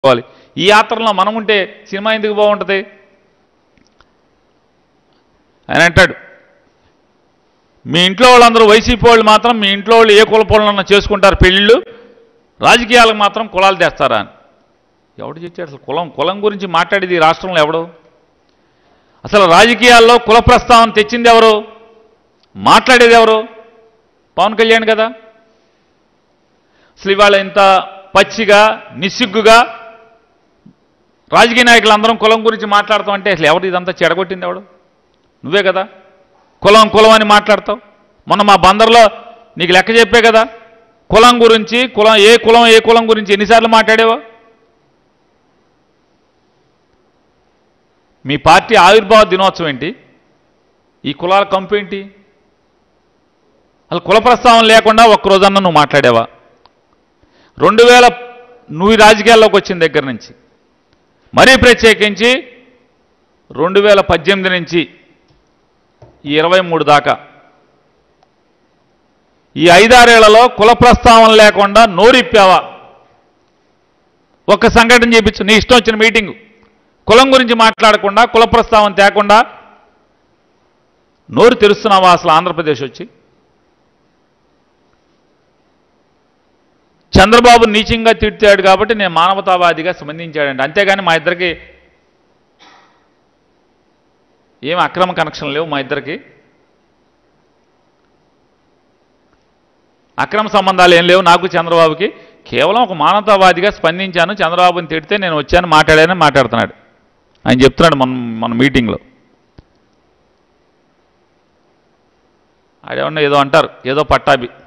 పోవాలి ఈ యాత్రలో మనం ఉంటే సినిమా ఎందుకు బాగుంటుంది ఆయన అంటాడు మీ ఇంట్లో వాళ్ళందరూ వైసీపీ వాళ్ళు మాత్రం మీ ఇంట్లో వాళ్ళు ఏ కులపోళ్ళన్నా చేసుకుంటారు పెళ్ళిళ్ళు రాజకీయాలకు మాత్రం కులాలు తెస్తారా అని ఎవడు చెప్పాడు అసలు కులం కులం గురించి మాట్లాడేది ఈ రాష్ట్రంలో ఎవడు అసలు రాజకీయాల్లో కుల ప్రస్తావన తెచ్చింది ఎవరు మాట్లాడేది ఎవరు పవన్ కళ్యాణ్ కదా అసలు ఇవాళ ఇంత పచ్చిగా నిస్సిగ్గుగా రాజకీయ నాయకులందరం కులం గురించి మాట్లాడతాం అంటే అసలు ఎవరు ఇదంతా చెడగొట్టింది ఎవడు నువ్వే కదా కులం కులం అని మాట్లాడతావు మొన్న మా బందర్లో నీకు లెక్క చెప్పే కదా కులం గురించి కులం ఏ కులం ఏ కులం గురించి ఎన్నిసార్లు మాట్లాడేవా మీ పార్టీ ఆవిర్భావ దినోత్సవం ఏంటి ఈ కులాల కంపు ఏంటి అసలు కుల ప్రస్తావన లేకుండా ఒక్కరోజన్నా నువ్వు మాట్లాడావా రెండు వేల నువ్వు ఈ రాజకీయాల్లోకి వచ్చిన దగ్గర నుంచి మరీ ప్రత్యేకించి రెండు వేల పద్దెనిమిది నుంచి ఈ ఇరవై మూడు దాకా ఈ ఐదారేళ్లలో కుల ప్రస్తావన లేకుండా నోరిప్పావా ఒక్క సంఘటన చేపించు నీ ఇష్టం వచ్చిన మీటింగు కులం గురించి మాట్లాడకుండా కుల ప్రస్తావన తేకుండా నోరు తెరుస్తున్నావా అసలు ఆంధ్రప్రదేశ్ వచ్చి చంద్రబాబు నీచంగా తిట్టాడు కాబట్టి నేను మానవతావాదిగా స్పందించాడండి అంతేగాని మా ఇద్దరికి ఏం అక్రమ కనెక్షన్ లేవు మా ఇద్దరికి అక్రమ సంబంధాలు ఏం లేవు నాకు చంద్రబాబుకి కేవలం ఒక మానవతావాదిగా స్పందించాను చంద్రబాబుని తిడితే నేను వచ్చాను మాట్లాడానని మాట్లాడుతున్నాడు ఆయన చెప్తున్నాడు మన మన మీటింగ్లో ఆడేమన్నా ఏదో అంటారు ఏదో పట్టాభి